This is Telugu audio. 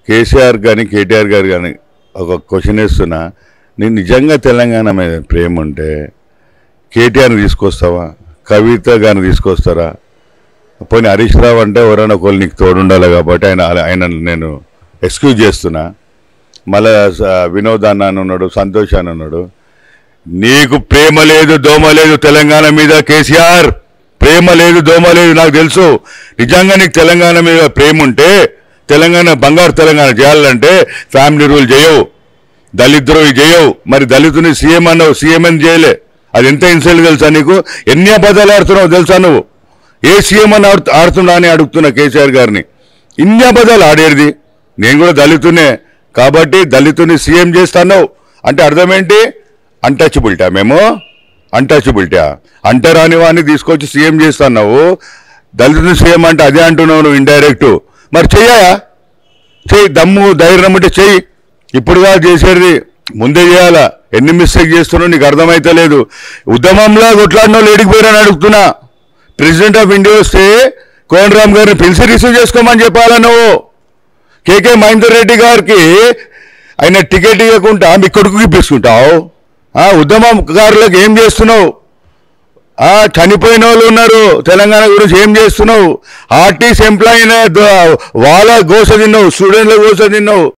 కేసీఆర్ కానీ కేటీఆర్ గారు కానీ ఒక క్వశ్చన్ వేస్తున్నా నేను నిజంగా తెలంగాణ మీద ప్రేమ ఉంటే కేటీఆర్ని తీసుకొస్తావా కవిత గారిని తీసుకొస్తారా పోనీ హరీష్ రావు అంటే ఎవరైనా ఒకళ్ళు నీకు తోడుండాలి కాబట్టి ఆయన ఆయన నేను ఎక్స్క్యూజ్ చేస్తున్నా మళ్ళా స- వినోద్ అన్న అని ఉన్నాడు సంతోష్ అని ఉన్నాడు నీకు ప్రేమ లేదు దోమ లేదు తెలంగాణ మీద కేసీఆర్ ప్రేమ లేదు దోమ లేదు నాకు తెలుసు నిజంగా నీకు తెలంగాణ మీద ప్రేమ ఉంటే తెలంగాణ బంగారు తెలంగాణ చేయాలంటే ఫ్యామిలీ రూల్ చేయవు దళిత్ ద్రోహి చేయవు మరి దళితుని సీఎం అన్నావు సీఎం అని చేయలే అది ఎంత ఇన్సల్ట్ తెలుసా నీకు ఎన్ని అబద్ధాలు ఆడుతున్నావు తెలుసా నువ్వు ఏ సీఎం అని ఆడు ఆడుతున్నా అని అడుగుతున్నా కేసీఆర్ గారిని ఇన్ని అబద్ధాలు ఆడేది నేను కూడా దళితునే కాబట్టి దళితుని సీఎం చేస్తాను అంటే అర్థం ఏంటి అన్టచబిలిటా మేము అన్టచబిలిటా అంటరాని వాడిని తీసుకొచ్చి సీఎం చేస్తున్నావు దళితుని సీఎం అంటే అదే అంటున్నావు నువ్వు ఇండైరెక్ట్ మరి చెయ్యా చెయ్యి దమ్ము ధైర్యం ఉంటే చెయ్యి ఇప్పుడుగా చేసేది ముందే చేయాలా ఎన్ని మిస్టేక్ చేస్తున్నావు నీకు అర్థమైతే లేదు ఉద్యమంలో కొట్లాడిన వాళ్ళు ఏడికిపోయారని అడుగుతున్నా ప్రెసిడెంట్ ఆఫ్ ఇండియా వస్తే కోనరామ్ గారిని పిలిచి రిసీవ్ చేసుకోమని చెప్పాలా నువ్వు కేకే మహేందర్ రెడ్డి గారికి ఆయన టికెట్ ఇవ్వకుండా మీ కొడుకుకి ఇప్పించుకుంటావు ఆ ఉద్యమకారులకు ఏం చేస్తున్నావు ఆ చనిపోయిన వాళ్ళు ఉన్నారు తెలంగాణ గురించి ఏం చేస్తున్నావు ఆర్టీసీ ఎంప్లాయీ వాళ్ళ గోస తిన్నావు స్టూడెంట్ల గోస తిన్నావు